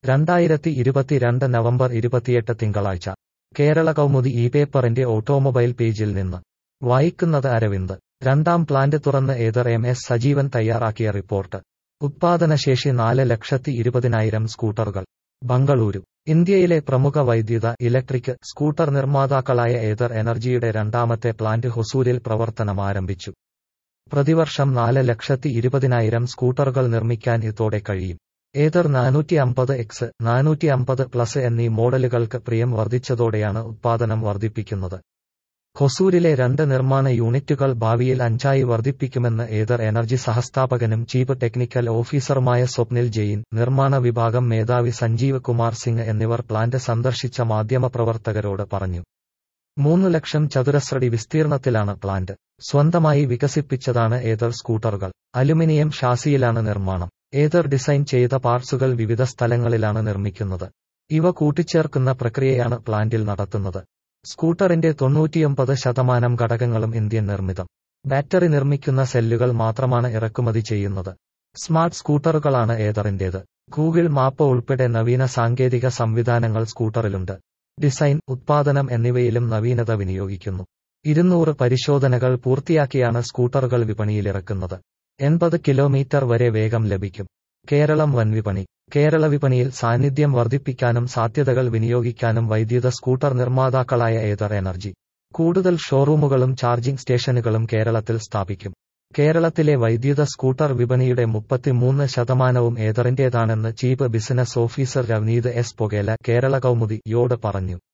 രണ്ടായിരത്തി ഇരുപത്തിരണ്ട് നവംബർ ഇരുപത്തിയെട്ട് തിങ്കളാഴ്ച കേരള കൗമുദി ഈ പേപ്പറിന്റെ ഓട്ടോമൊബൈൽ പേജിൽ നിന്ന് വായിക്കുന്നത് അരവിന്ദ് രണ്ടാം പ്ലാന്റ് തുറന്ന് ഏതർ എം എസ് സജീവൻ തയ്യാറാക്കിയ റിപ്പോർട്ട് ഉത്പാദനശേഷി നാല് ലക്ഷത്തി ഇരുപതിനായിരം സ്കൂട്ടറുകൾ ബംഗളൂരു ഇന്ത്യയിലെ പ്രമുഖ വൈദ്യുത ഇലക്ട്രിക് സ്കൂട്ടർ നിർമ്മാതാക്കളായ ഏതർ എനർജിയുടെ രണ്ടാമത്തെ പ്ലാന്റ് ഹൊസൂരിൽ പ്രവർത്തനം ആരംഭിച്ചു പ്രതിവർഷം നാല് ലക്ഷത്തി ഇരുപതിനായിരം സ്കൂട്ടറുകൾ നിർമ്മിക്കാൻ ഇതോടെ കഴിയും ഏതർ നാനൂറ്റി അമ്പത് എക്സ് നാനൂറ്റി അമ്പത് പ്ലസ് എന്നീ മോഡലുകൾക്ക് പ്രിയം വർദ്ധിച്ചതോടെയാണ് ഉത്പാദനം വർദ്ധിപ്പിക്കുന്നത് ഹൊസൂരിലെ രണ്ട് നിർമ്മാണ യൂണിറ്റുകൾ ഭാവിയിൽ അഞ്ചായി വർദ്ധിപ്പിക്കുമെന്ന് ഏതർ എനർജി സഹസ്ഥാപകനും ചീഫ് ടെക്നിക്കൽ ഓഫീസറുമായ സ്വപ്നിൽ ജെയിൻ നിർമ്മാണ വിഭാഗം മേധാവി സഞ്ജീവ് കുമാർ സിംഗ് എന്നിവർ പ്ലാന്റ് സന്ദർശിച്ച മാധ്യമപ്രവർത്തകരോട് പറഞ്ഞു മൂന്ന് ലക്ഷം ചതുരശ്രടി വിസ്തീർണത്തിലാണ് പ്ലാന്റ് സ്വന്തമായി വികസിപ്പിച്ചതാണ് ഏതർ സ്കൂട്ടറുകൾ അലുമിനിയം ഷാസിയിലാണ് നിർമ്മാണം ഏതർ ഡിസൈൻ ചെയ്ത പാർട്സുകൾ വിവിധ സ്ഥലങ്ങളിലാണ് നിർമ്മിക്കുന്നത് ഇവ കൂട്ടിച്ചേർക്കുന്ന പ്രക്രിയയാണ് പ്ലാന്റിൽ നടത്തുന്നത് സ്കൂട്ടറിന്റെ തൊണ്ണൂറ്റിയൊമ്പത് ശതമാനം ഘടകങ്ങളും ഇന്ത്യൻ നിർമ്മിതം ബാറ്ററി നിർമ്മിക്കുന്ന സെല്ലുകൾ മാത്രമാണ് ഇറക്കുമതി ചെയ്യുന്നത് സ്മാർട്ട് സ്കൂട്ടറുകളാണ് ഏതറിന്റേത് ഗൂഗിൾ മാപ്പ് ഉൾപ്പെടെ നവീന സാങ്കേതിക സംവിധാനങ്ങൾ സ്കൂട്ടറിലുണ്ട് ഡിസൈൻ ഉത്പാദനം എന്നിവയിലും നവീനത വിനിയോഗിക്കുന്നു ഇരുന്നൂറ് പരിശോധനകൾ പൂർത്തിയാക്കിയാണ് സ്കൂട്ടറുകൾ വിപണിയിലിറക്കുന്നത് എൺപത് കിലോമീറ്റർ വരെ വേഗം ലഭിക്കും കേരളം വൻവിപണി കേരള വിപണിയിൽ സാന്നിധ്യം വർദ്ധിപ്പിക്കാനും സാധ്യതകൾ വിനിയോഗിക്കാനും വൈദ്യുത സ്കൂട്ടർ നിർമ്മാതാക്കളായ ഏതർ എനർജി കൂടുതൽ ഷോറൂമുകളും ചാർജിംഗ് സ്റ്റേഷനുകളും കേരളത്തിൽ സ്ഥാപിക്കും കേരളത്തിലെ വൈദ്യുത സ്കൂട്ടർ വിപണിയുടെ മുപ്പത്തിമൂന്ന് ശതമാനവും ഏതറിന്റേതാണെന്ന് chief business officer Ravneet S Phokela Kerala Kaumudi യോട് പറഞ്ഞു